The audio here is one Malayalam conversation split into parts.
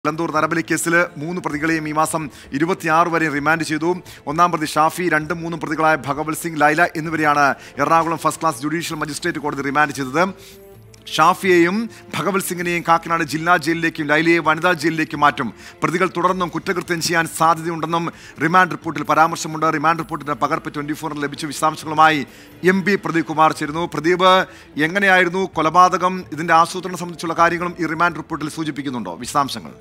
ഇലന്തൂർ നരബലി കേസിൽ മൂന്ന് പ്രതികളെയും ഈ മാസം ഇരുപത്തിയാറ് വരെ റിമാൻഡ് ചെയ്തു ഒന്നാം പ്രതി ഷാഫി രണ്ടും മൂന്നും പ്രതികളായ ഭഗവത് സിംഗ് ലൈല എന്നിവരെയാണ് Ernakulam first class judicial magistrate കോടതി റിമാൻഡ് ചെയ്തത് ഷാഫിയെയും ഭഗവത് സിംഗിനെയും കാക്കനാട് ജില്ലാ ജയിലിലേക്കും ലൈലയെ വനിതാ ജയിലിലേക്കും മാറ്റും പ്രതികൾ തുടർന്നും കുറ്റകൃത്യം ചെയ്യാൻ സാധ്യതയുണ്ടെന്നും റിമാൻഡ് റിപ്പോർട്ടിൽ പരാമർശമുണ്ട് റിമാൻഡ് റിപ്പോർട്ടിന്റെ പകർപ്പ് ട്വന്റി ഫോറിന് ലഭിച്ച വിശദാംശങ്ങളുമായി എം പി പ്രദീപ് കുമാർ ചേരുന്നു പ്രദീപ് എങ്ങനെയായിരുന്നു കൊലപാതകം ഇതിന്റെ ആസൂത്രണം സംബന്ധിച്ചുള്ള കാര്യങ്ങളും ഈ റിമാൻഡ് റിപ്പോർട്ടിൽ സൂചിപ്പിക്കുന്നുണ്ടോ വിശദാംശങ്ങൾ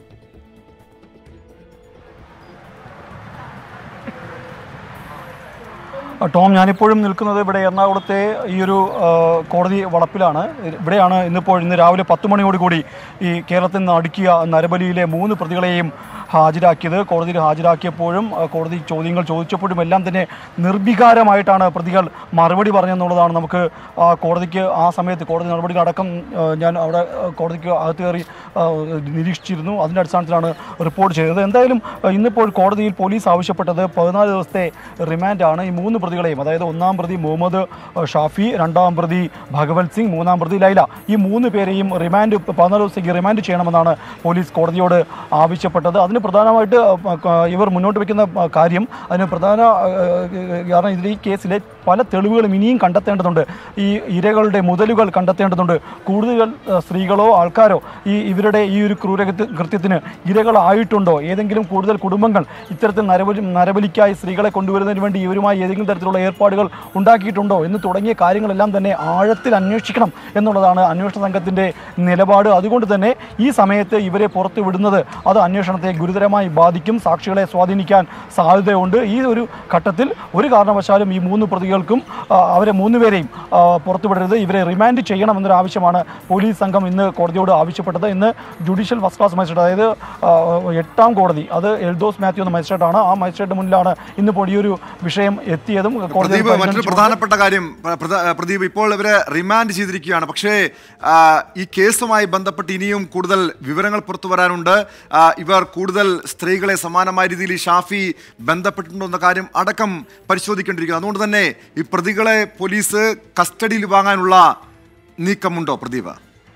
ടോം ഞാനിപ്പോഴും നിൽക്കുന്നത് ഇവിടെ എറണാകുളത്തെ ഈ ഒരു ആ, കോടതി വളപ്പിലാണ് ഇവിടെയാണ് ഇന്നിപ്പോൾ ഇന്ന് രാവിലെ പത്ത് മണിയോടുകൂടി ഈ കേരളത്തിൽ നിന്ന് അടുക്കിയ നരബലിയിലെ മൂന്ന് പ്രതികളെയും ഹാജരാക്കിയത് കോടതിയിൽ ഹാജരാക്കിയപ്പോഴും ആ, കോടതി ചോദ്യങ്ങൾ ചോദിച്ചപ്പോഴും എല്ലാം തന്നെ നിർവികാരമായിട്ടാണ് പ്രതികൾ മറുപടി പറഞ്ഞെന്നുള്ളതാണ് നമുക്ക് ആ കോടതിക്ക് ആ സമയത്ത് കോടതി നടപടികളടക്കം ആ, ഞാൻ അവിടെ ആ, കോടതിക്ക് അകത്ത് കയറി ആ, നിരീക്ഷിച്ചിരുന്നു അതിൻ്റെ അടിസ്ഥാനത്തിലാണ് റിപ്പോർട്ട് ചെയ്തത് എന്തായാലും ആ, ഇന്നിപ്പോൾ കോടതിയിൽ പോലീസ് ആവശ്യപ്പെട്ടത് പതിനാല് ദിവസത്തെ റിമാൻഡാണ് ഈ മൂന്ന് പ്രതികളെയും അതായത് ഒന്നാം പ്രതി മുഹമ്മദ് ആ, ഷാഫി രണ്ടാം പ്രതി ഭഗവത് സിംഗ് മൂന്നാം പ്രതി ലൈല ഈ മൂന്ന് പേരെയും റിമാൻഡ് പതിനാല് ദിവസത്തേക്ക് റിമാൻഡ് ചെയ്യണമെന്നാണ് പോലീസ് കോടതിയോട് ആവശ്യപ്പെട്ടത് അതിന് പ്രധാനമായിട്ട് ആ, ക- ഇവർ മുന്നോട്ട് വയ്ക്കുന്ന ആ, കാര്യം അതിന് പ്രധാന ആ, കാരണം ഇതിൽ ഈ കേസിലെ പല തെളിവുകളും ഇനിയും കണ്ടെത്തേണ്ടതുണ്ട് ഈ ഇരകളുടെ മുതലുകൾ കണ്ടെത്തേണ്ടതുണ്ട് കൂടുതൽ ആ, സ്ത്രീകളോ ആൾക്കാരോ ഈ ഇവരുടെ ഈ ഒരു ക്രൂര കൃത്യത്തിന് ഇരകളായിട്ടുണ്ടോ ഏതെങ്കിലും കൂടുതൽ കുടുംബങ്ങൾ ഇത്തരത്തിൽ നരബലി നരബലിക്കായി സ്ത്രീകളെ കൊണ്ടുവരുന്നതിന് വേണ്ടി ഇവരുമായി ഏതെങ്കിലും തരത്തിലുള്ള ഏർപ്പാടുകൾ ഉണ്ടാക്കിയിട്ടുണ്ടോ എന്ന് തുടങ്ങിയ കാര്യങ്ങളെല്ലാം തന്നെ ആഴത്തിൽ അന്വേഷിക്കണം എന്നുള്ളതാണ് അന്വേഷണ സംഘത്തിൻ്റെ നിലപാട് അതുകൊണ്ട് തന്നെ ഈ സമയത്ത് ഇവരെ പുറത്തു വിടുന്നത് അത് അന്വേഷണത്തെ ഗുരുതരമായി ബാധിക്കും സാക്ഷികളെ സ്വാധീനിക്കാൻ സാധ്യതയുണ്ട് ഈ ഒരു ഘട്ടത്തിൽ ഒരു കാരണവശാലും ഈ മൂന്ന് പ്രതികൾക്കും ആ, അവരെ മൂന്നുപേരെയും ആ, പുറത്തുവിടരുത് ഇവരെ റിമാൻഡ് ചെയ്യണം എന്നൊരു ആവശ്യമാണ് പോലീസ് സംഘം ഇന്ന് കോടതിയോട് ആവശ്യപ്പെട്ടത് ഇന്ന് ജുഡീഷ്യൽ ഫസ്റ്റ് ക്ലാസ് മജിസ്ട്രേറ്റ് അതായത് ആ, എട്ടാം കോടതി അത് എൽദോസ് മാത്യു എന്ന മജിസ്ട്രേറ്റാണ് ആ മജിസ്ട്രേറ്റ് മുന്നിലാണ് ഇന്നിപ്പോൾ ഈ ഒരു വിഷയം എത്തിയതും കോടതി പ്രദീപ് മറ്റൊരു പരിഗണിച്ചുകൊണ്ട് പ്രധാനപ്പെട്ട കാര്യം പ്ര- പ്രധ- പ്രദീപ് ഇപ്പോൾ ഇവരെ റിമാൻഡ് ചെയ്തിരിക്കുകയാണ് പക്ഷേ ആ, ഈ കേസുമായി ബന്ധപ്പെട്ട് ഇനിയും കൂടുതൽ വിവരങ്ങൾ പുറത്തു വരാനുണ്ട് ആ, ഇവർ കൂടുതൽ സ്ത്രീകളെ സമാനമായ രീതിയിൽ ഈ ഷാഫി ബന്ധപ്പെട്ടിട്ടുണ്ടോ എന്ന കാര്യം അടക്കം പരിശോധിക്കേണ്ടിയിരിക്കുന്നു അതുകൊണ്ട് തന്നെ ഈ പ്രതികളെ പോലീസ് കസ്റ്റഡിയിൽ വാങ്ങാനുള്ള നീക്കമുണ്ടോ പ്രദീപ്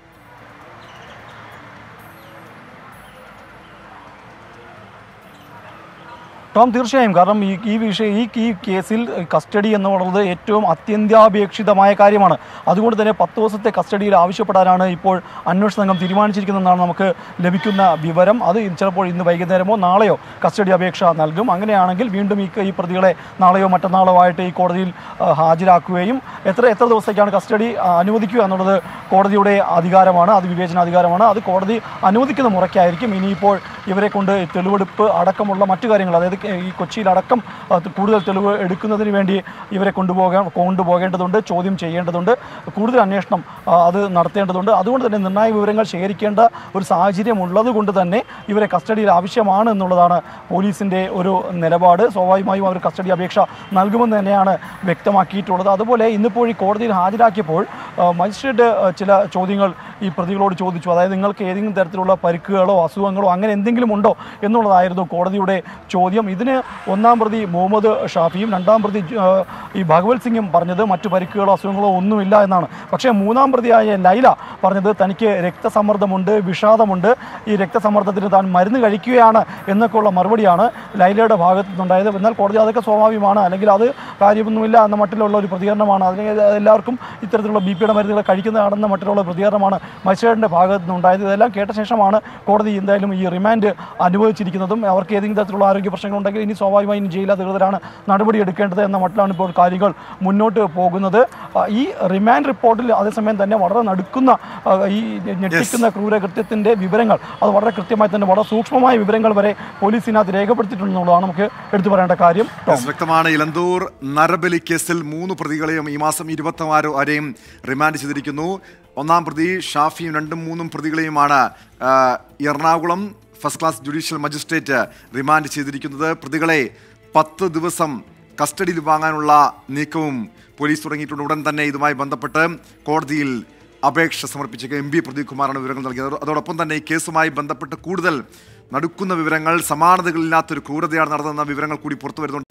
ടോം തീർച്ചയായും കാരണം ഈ ഈ വിഷയം ഈ ഈ കേസിൽ കസ്റ്റഡി എന്നുള്ളത് ഏറ്റവും അത്യന്താപേക്ഷിതമായ കാര്യമാണ് അതുകൊണ്ട് തന്നെ പത്ത് ദിവസത്തെ കസ്റ്റഡിയിൽ ആവശ്യപ്പെടാനാണ് ഇപ്പോൾ അന്വേഷണ സംഘം തീരുമാനിച്ചിരിക്കുന്നതെന്നാണ് നമുക്ക് ലഭിക്കുന്ന വിവരം അത് ചിലപ്പോൾ ഇന്ന് വൈകുന്നേരമോ നാളെയോ കസ്റ്റഡി അപേക്ഷ നൽകും അങ്ങനെയാണെങ്കിൽ വീണ്ടും ഈ ഈ പ്രതികളെ നാളെയോ മറ്റന്നാളോ ആയിട്ട് ഈ കോടതിയിൽ ആ, ഹാജരാക്കുകയും എത്ര എത്ര ദിവസത്തേക്കാണ് കസ്റ്റഡി ആ, അനുവദിക്കുക എന്നുള്ളത് കോടതിയുടെ അധികാരമാണ് അത് വിവേചനാധികാരമാണ് അത് കോടതി അനുവദിക്കുന്ന മുറയ്ക്കായിരിക്കും ഇനിയിപ്പോൾ ഇവരെ കൊണ്ട് തെളിവെടുപ്പ് അടക്കമുള്ള മറ്റു കാര്യങ്ങൾ അതായത് ഈ കൊച്ചിയിലടക്കം ആ, കൂടുതൽ തെളിവ് എടുക്കുന്നതിന് വേണ്ടി ഇവരെ കൊണ്ടുപോകാൻ കൊണ്ടുപോകേണ്ടതുണ്ട് ചോദ്യം ചെയ്യേണ്ടതുണ്ട് കൂടുതൽ അന്വേഷണം ആ, അത് നടത്തേണ്ടതുണ്ട് അതുകൊണ്ട് തന്നെ നിർണായക വിവരങ്ങൾ ശേഖരിക്കേണ്ട ഒരു സാഹചര്യം ഉള്ളത് കൊണ്ട് തന്നെ ഇവരെ കസ്റ്റഡിയിൽ ആവശ്യമാണ് എന്നുള്ളതാണ് പോലീസിൻ്റെ ഒരു നിലപാട് സ്വാഭാവികമായും അവർ കസ്റ്റഡി അപേക്ഷ നൽകുമെന്ന് തന്നെയാണ് വ്യക്തമാക്കിയിട്ടുള്ളത് അതുപോലെ ഇന്നിപ്പോൾ ഈ കോടതിയിൽ ഹാജരാക്കിയപ്പോൾ ആ, മജിസ്ട്രേറ്റ് ആ, ചില ചോദ്യങ്ങൾ ഈ പ്രതികളോട് ചോദിച്ചു അതായത് നിങ്ങൾക്ക് ഏതെങ്കിലും തരത്തിലുള്ള പരിക്കുകളോ അസുഖങ്ങളോ അങ്ങനെ എന്തെങ്കിലും ഉണ്ടോ എന്നുള്ളതായിരുന്നു കോടതിയുടെ ചോദ്യം ഇതിന് ഒന്നാം പ്രതി മുഹമ്മദ് ഷാഫിയും രണ്ടാം പ്രതി ആ, ഈ ഭഗവത് സിംഗും പറഞ്ഞത് മറ്റു പരിക്കുകളോ അസുഖങ്ങളോ ഒന്നുമില്ല എന്നാണ് പക്ഷേ മൂന്നാം പ്രതിയായ ലൈല പറഞ്ഞത് തനിക്ക് രക്തസമ്മർദ്ദമുണ്ട് വിഷാദമുണ്ട് ഈ രക്തസമ്മർദ്ദത്തിന് താൻ മരുന്ന് കഴിക്കുകയാണ് എന്നൊക്കെയുള്ള മറുപടിയാണ് ലൈലയുടെ ഭാഗത്തു നിന്നുണ്ടായത് എന്നാൽ കോടതി അതൊക്കെ സ്വാഭാവികമാണ് അല്ലെങ്കിൽ അത് കാര്യമൊന്നുമില്ല എന്ന മട്ടിലുള്ള ഒരു പ്രതികരണമാണ് അതിന് എല്ലാവർക്കും ഇത്തരത്തിലുള്ള ബി പിയുടെ മരുന്നുകൾ കഴിക്കുന്നതാണെന്ന മട്ടിലുള്ള പ്രതികരണമാണ് മജിസ്ട്രേറ്റിൻ്റെ ഭാഗത്തു നിന്നുണ്ടായത് ഇതെല്ലാം കേട്ട ശേഷമാണ് കോടതി എന്തായാലും ഈ റിമാൻഡ് അനുവദിച്ചിരിക്കുന്നതും അവർക്ക് ഏതെങ്കിലും തരത്തിലുള്ള ആരോഗ്യ പ്രശ്നങ്ങളുണ്ടെങ്കിൽ ഇനി സ്വാഭാവികമായും ജയിലധികൃതരാണ് നടപടി എടുക്കേണ്ടത് എന്ന മട്ടിലാണ് ഇപ്പോൾ കാര്യങ്ങൾ മുന്നോട്ട് പോകുന്നത് ആ, ഈ റിമാൻഡ് റിപ്പോർട്ടിൽ അതേസമയം തന്നെ വളരെ നടുക്കുന്ന ആ, ഈ ഞെട്ടിക്കുന്ന ക്രൂരകൃത്യത്തിൻ്റെ വിവരങ്ങൾ അത് വളരെ കൃത്യമായി തന്നെ വളരെ സൂക്ഷ്മമായ വിവരങ്ങൾ വരെ പോലീസിനകത്ത് രേഖപ്പെടുത്തിയിട്ടുണ്ടെന്നുള്ളതാണ് നമുക്ക് എടുത്തു പറയേണ്ട കാര്യം ടോം. യെസ്, വ്യക്തമാണ് ഇലന്തൂർ നരബലി കേസിൽ മൂന്ന് പ്രതികളെയും ഈ മാസം ഇരുപത്തി ആരെയും റിമാൻഡ് ചെയ്തിരിക്കുന്നു ഒന്നാം പ്രതി ഷാഫിയും രണ്ടും മൂന്നും പ്രതികളെയുമാണ് ആ, Ernakulam first class judicial magistrate remand ചെയ്തിരിക്കുന്നത് പ്രതികളെ പത്ത് ദിവസം കസ്റ്റഡിയിൽ വാങ്ങാനുള്ള നീക്കവും പോലീസ് തുടങ്ങിയിട്ടുണ്ട് ഉടൻ തന്നെ ഇതുമായി ബന്ധപ്പെട്ട് കോടതിയിൽ അപേക്ഷ സമർപ്പിച്ചേക്ക് എം പി പ്രദീപ് കുമാറാണ് വിവരങ്ങൾ നൽകിയത് അതോടൊപ്പം തന്നെ ഈ കേസുമായി ബന്ധപ്പെട്ട് കൂടുതൽ നടുക്കുന്ന വിവരങ്ങൾ സമാനതകളില്ലാത്തൊരു ക്രൂരതയാണ് നടന്നതെന്ന വിവരങ്ങൾ കൂടി പുറത്തു വരുന്നുണ്ട്